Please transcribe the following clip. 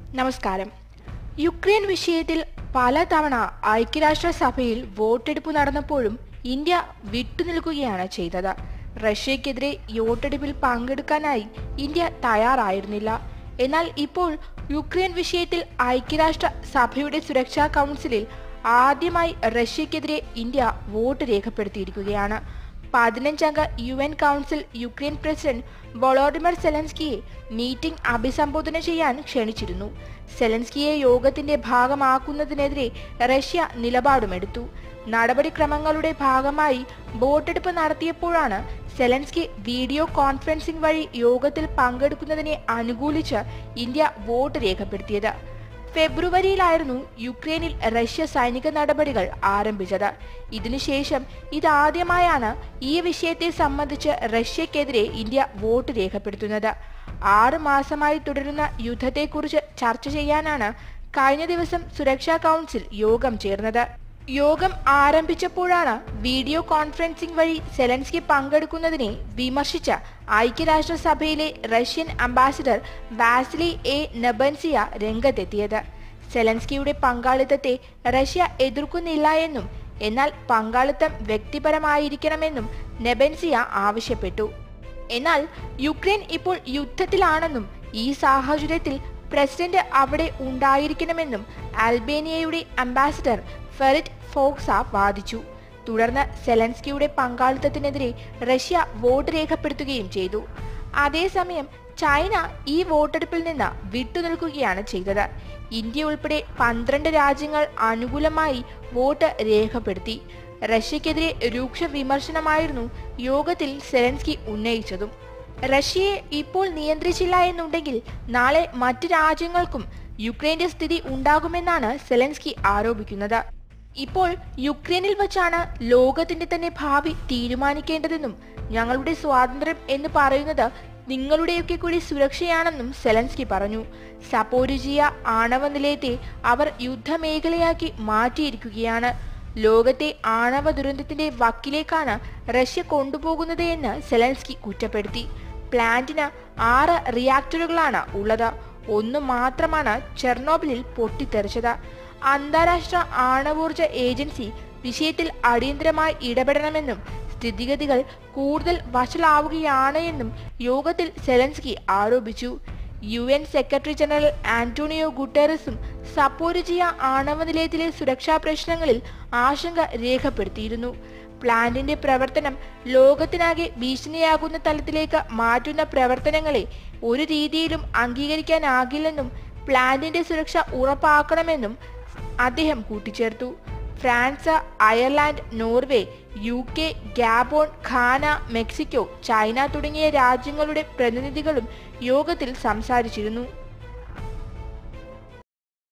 നമസ്കാരം യുക്രൈൻ വിഷയത്തിൽ പലതവണ ഐക്യരാഷ്ട്രസഭയിൽ വോട്ടെടുപ്പ് നടന്നപ്പോഴും ഇന്ത്യ വിട്ടുനിൽക്കുകയാണ് ചെയ്തത് റഷ്യക്കെതിരെ വോട്ടെടുപ്പിൽ പങ്കെടുക്കാനായി ഇന്ത്യ തയ്യാറായിരുന്നില്ല എന്നാൽ ഇപ്പോൾ യുക്രൈൻ വിഷയത്തിൽ ഐക്യരാഷ്ട്ര സഭയുടെ സുരക്ഷാ കൗൺസിലിൽ ആദ്യമായി റഷ്യക്കെതിരെ ഇന്ത്യ വോട്ട് രേഖപ്പെടുത്തിയിരിക്കുകയാണ് പതിനഞ്ചംഗ U N council Ukraine president Volodymyr സെലൻസ്കിയെ മീറ്റിംഗ് അഭിസംബോധന ചെയ്യാൻ ക്ഷണിച്ചിരുന്നു സെലൻസ്കിയെ യോഗത്തിന്റെ ഭാഗമാക്കുന്നതിനെതിരെ റഷ്യ നിലപാടുമെടുത്തു നടപടിക്രമങ്ങളുടെ ഭാഗമായി വോട്ടെടുപ്പ് നടത്തിയപ്പോഴാണ് സെലൻസ്കി വീഡിയോ കോൺഫറൻസിംഗ് വഴി യോഗത്തിൽ പങ്കെടുക്കുന്നതിനെ അനുകൂലിച്ച് ഇന്ത്യ വോട്ട് രേഖപ്പെടുത്തിയത് ഫെബ്രുവരിയിലായിരുന്നു യുക്രൈനിൽ റഷ്യ സൈനിക നടപടികൾ ആരംഭിച്ചത് ഇതിനുശേഷം ഇതാദ്യമായാണ് ഈ വിഷയത്തെ സംബന്ധിച്ച് റഷ്യക്കെതിരെ ഇന്ത്യ വോട്ട് രേഖപ്പെടുത്തുന്നത് ആറ് മാസമായി തുടരുന്ന യുദ്ധത്തെക്കുറിച്ച് ചർച്ച ചെയ്യാനാണ് കഴിഞ്ഞ ദിവസം സുരക്ഷാ കൗൺസിൽ യോഗം ചേർന്നത് യോഗം ആരംഭിച്ചപ്പോഴാണ് വീഡിയോ കോൺഫറൻസിംഗ് വഴി സെലൻസ്കി പങ്കെടുക്കുന്നതിനെ വിമർശിച്ച ഐക്യരാഷ്ട്രസഭയിലെ Russian ambassador Vasily A Nebenzia രംഗത്തെത്തിയത് സെലൻസ്കിയുടെ പങ്കാളിത്തത്തെ റഷ്യ എതിർക്കുന്നില്ല എന്നും എന്നാൽ പങ്കാളിത്തം വ്യക്തിപരമായിരിക്കണമെന്നും നെബൻസിയ ആവശ്യപ്പെട്ടു എന്നാൽ യുക്രൈൻ ഇപ്പോൾ യുദ്ധത്തിലാണെന്നും ഈ സാഹചര്യത്തിൽ പ്രസിഡന്റ് അവിടെ ഉണ്ടായിരിക്കണമെന്നും അൽബേനിയയുടെ അംബാസിഡർ ഫെറിറ്റ് ഫോക്സ വാദിച്ചു തുടർന്ന് സെലൻസ്കിയുടെ പങ്കാളിത്തത്തിനെതിരെ റഷ്യ വോട്ട് രേഖപ്പെടുത്തുകയും ചെയ്തു അതേസമയം ചൈന ഈ വോട്ടെടുപ്പിൽ നിന്ന് വിട്ടുനിൽക്കുകയാണ് ചെയ്തത് ഇന്ത്യ ഉൾപ്പെടെ പന്ത്രണ്ട് രാജ്യങ്ങൾ അനുകൂലമായി വോട്ട് രേഖപ്പെടുത്തി റഷ്യക്കെതിരെ രൂക്ഷ വിമർശനമായിരുന്നു യോഗത്തിൽ സെലൻസ്കി ഉന്നയിച്ചതും റഷ്യയെ ഇപ്പോൾ നിയന്ത്രിച്ചില്ല എന്നുണ്ടെങ്കിൽ നാളെ മറ്റു രാജ്യങ്ങൾക്കും യുക്രൈന്റെ സ്ഥിതി ഉണ്ടാകുമെന്നാണ് സെലൻസ്കി ആരോപിക്കുന്നത് ഇപ്പോൾ യുക്രൈനിൽ വച്ചാണ് ലോകത്തിന്റെ തന്നെ ഭാവി തീരുമാനിക്കേണ്ടതെന്നും ഞങ്ങളുടെ സ്വാതന്ത്ര്യം എന്ന് പറയുന്നത് നിങ്ങളുടെയൊക്കെ കൂടി സുരക്ഷയാണെന്നും സെലൻസ്കി പറഞ്ഞു സപ്പോരിജിയ ആണവ നിലയത്തെ അവർ യുദ്ധമേഖലയാക്കി മാറ്റിയിരിക്കുകയാണ് ലോകത്തെ ആണവ ദുരന്തത്തിന്റെ വക്കിലേക്കാണ് റഷ്യ കൊണ്ടുപോകുന്നത് എന്ന് സെലൻസ്കി കുറ്റപ്പെടുത്തി പ്ലാന്റിന് ആറ് റിയാക്ടറുകളാണ് ഉള്ളത് ഒന്ന് മാത്രമാണ് ചെർണോബിലിൽ പൊട്ടിത്തെറിച്ചത് അന്താരാഷ്ട്ര ആണവോർജ ഏജൻസി വിഷയത്തിൽ അടിയന്തരമായി ഇടപെടണമെന്നും സ്ഥിതിഗതികൾ കൂടുതൽ വഷളാവുകയാണ് എന്നും യോഗത്തിൽ സെലൻസ്കി ആരോപിച്ചു U N secretary general Antonio ഗുട്ടേറസും സപ്പോരിജിയ ആണവ നിലയത്തിലെ സുരക്ഷാ പ്രശ്നങ്ങളിൽ ആശങ്ക രേഖപ്പെടുത്തിയിരുന്നു പ്ലാന്റിന്റെ പ്രവർത്തനം ലോകത്തിനാകെ ഭീഷണിയാകുന്ന തലത്തിലേക്ക് മാറ്റുന്ന പ്രവർത്തനങ്ങളെ ഒരു രീതിയിലും അംഗീകരിക്കാനാകില്ലെന്നും പ്ലാന്റിന്റെ സുരക്ഷ ഉറപ്പാക്കണമെന്നും അദ്ദേഹം കൂട്ടിച്ചേർത്തു France Ireland Norway U K Gabon Ghana Mexico China തുടങ്ങിയ രാജ്യങ്ങളുടെ പ്രതിനിധികളും യോഗത്തിൽ സംസാരിച്ചിരുന്നു